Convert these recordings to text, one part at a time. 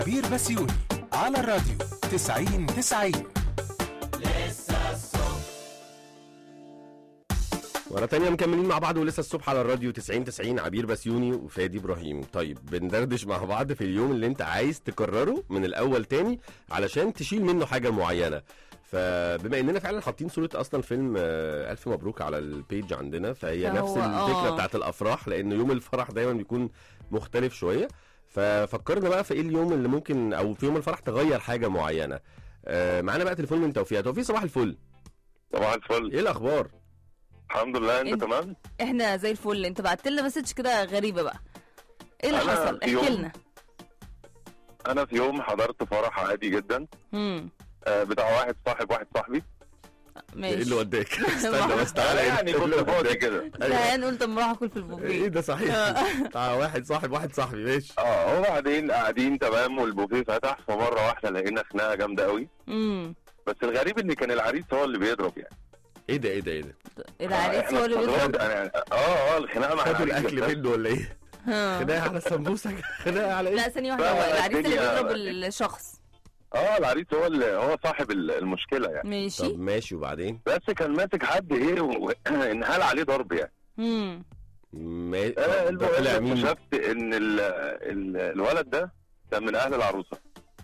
بير بسيوني على الراديو 90 90 مرة تانية مكملين مع بعض ولسه الصبح على الراديو 90 90 عبير بسيوني وفادي ابراهيم طيب بندردش مع بعض في اليوم اللي انت عايز تكرره من الاول تاني علشان تشيل منه حاجة معينة فبما اننا فعلا حاطين صورة اصلا فيلم آه، الف مبروك على البيج عندنا فهي فهو- نفس الفكرة آه. بتاعت الافراح لان يوم الفرح دايما بيكون مختلف شوية ففكرنا بقى في ايه اليوم اللي ممكن او في يوم الفرح تغير حاجة معينة آه، معانا بقى تليفون من توفيق توفيق صباح الفل صباح الفل ايه الاخبار الحمد لله انت انت- تمام احنا زي الفل انت بعت لنا مسج كده غريبه بقى ايه اللي أنا حصل في احكي يوم- لنا انا في يوم حضرت فرح عادي جدا امم آه، بتاع واحد صاحب واحد صاحبي ايه اللي ماشي وداك استنى بس تعالى انا إيه يعني اللي كنت فاضي وداك؟ كده زهقان قلت اما اروح اكل في ايه البوفيه ده صحيح بتاع واحد صاحب واحد صاحبي ماشي اه وبعدين قاعدين تمام والبوفيه فتح فمره واحده لقينا خناقه جامده قوي امم بس الغريب ان كان العريس هو اللي بيضرب يعني ايه ده ايه ده ايه ده العريس إحنا هو اللي استغربنا بيضرب يعني اه اه الخناقه مع خدوا العريس الاكل بس. منه ولا ايه ها. خناقه على السمبوسه خناقه على لا ايه ثانيه واحده لا، هو لا، العريس اللي الدنيا- بيضرب الشخص اه العريس هو اللي هو صاحب ال- المشكله يعني ماشي طب ماشي وبعدين بس كان ماسك حد ايه و- انهال عليه ضرب يعني امم ما آه طب ده طلع المهم مين اكتشفت ان ال ال الولد ده كان من اهل العروسه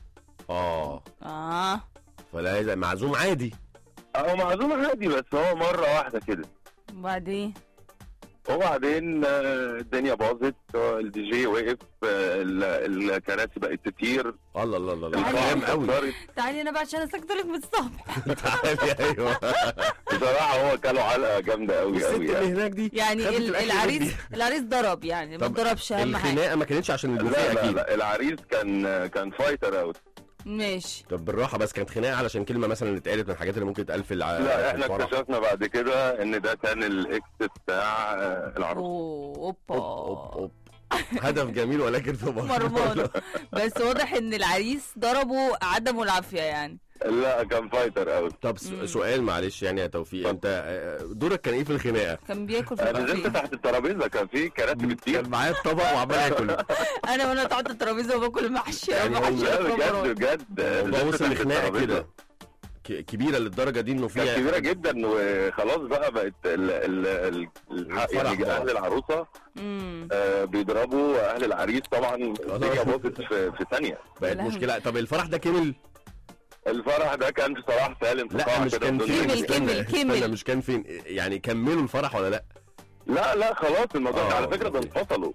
اه اه فلا يزعل- معزوم عادي هو معزوم عادي بس هو مره واحده كده وبعدين وبعدين آه، الدنيا باظت آه، الدي جي وقف آه، ال- الكراسي بقت تطير الله الله الله الله تعالى. كلام قوي اتكسرت. تعالي انا بقى عشان اسكت لك من الصبح تعالي ايوه بصراحه هو كانوا علقه جامده قوي الست قوي اللي يعني هناك دي يعني خدت ال- الأكل العريس مني. العريس ضرب يعني ما طب ضربش اهم حاجه الخناقه ما كانتش عشان البوفيه لا لا اكيد لا العريس كان كان فايتر اوت ماشي طب بالراحه بس كانت خناقه علشان كلمه مثلا اللي اتقالت من الحاجات اللي ممكن تتقال في الع... لا في احنا الفرح. اكتشفنا بعد كده ان ده كان الاكس بتاع آه، العروسه اوه أوب أوب اوبا أوب. هدف جميل ولكن في مرمانه بس واضح ان العريس ضربه عدمه العافيه يعني لا كان فايتر اوت طب س- مم. سؤال معلش يعني يا توفيق انت آه، دورك كان ايه في الخناقه؟ كان بياكل في انا نزلت البوفيه تحت الترابيزه كان في كراسي بتطير كان معايا الطبق وعمال اكل انا وانا تحت الترابيزه وباكل محشي يعني محشي هو- لا رمضان. بجد بجد الموضوع نزلت وصل تحت لخناقه الترابيزة. كده ك- كبيره للدرجه دي انه كانت فيها كبيره جدا وخلاص بقى بقت ال ال ال الحق الفرح يعني بقى. اهل العروسه امم آه بيضربوا اهل العريس طبعا الدنيا باظت في, في ثانيه بقت لهوي. مشكله طب الفرح ده كمل الفرح ده كان في صلاح سالم في لا قاعة مش كده كان بدون فين كمل، نجم. استنى، كمل، استنى، كمل. مش كان فين يعني كملوا الفرح ولا لا لا لا خلاص الموضوع آه، على فكره ده أوكي. انفصلوا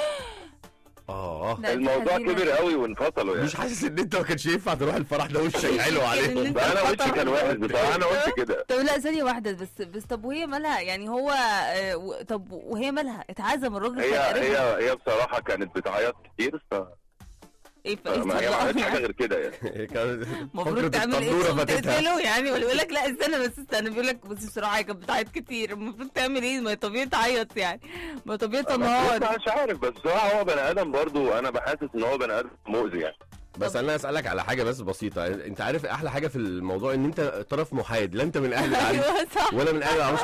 اه لا، دي الموضوع حزينة. كبر قوي وانفصلوا يعني مش حاسس ان انت ما كانش ينفع تروح الفرح ده وشك حلو إن عليهم أنت انا وشي خطر. كان وحش بصراحه انا قلت كده طب لا ثانية واحدة بس بس طب وهي مالها يعني هو آه، و- طب وهي مالها اتعزم الراجل هي كان قريبها. هي هي بصراحه كانت بتعيط كتير ف ايه فايه ما هي ما عملتش حاجه طلعها؟ غير كده يعني كانت المفروض فقرة تعمل ايه التندورة تقوم فاتتها. تقتله يعني ولا يقول لك لا استنى بس استنى بيقول لك بس بصراحه هي كانت بتعيط كتير المفروض تعمل ايه ما هي طبيعي تعيط يعني ما طبيعي بس تنهار مش عارف بس بصراحه هو بني ادم برضو انا بحاسس ان هو بني ادم مؤذي يعني بس انا اسالك على حاجه بس بسيطه انت عارف احلى حاجه في الموضوع ان انت طرف محايد لا انت من اهل العريس ايوه صح ولا من اهل العروسه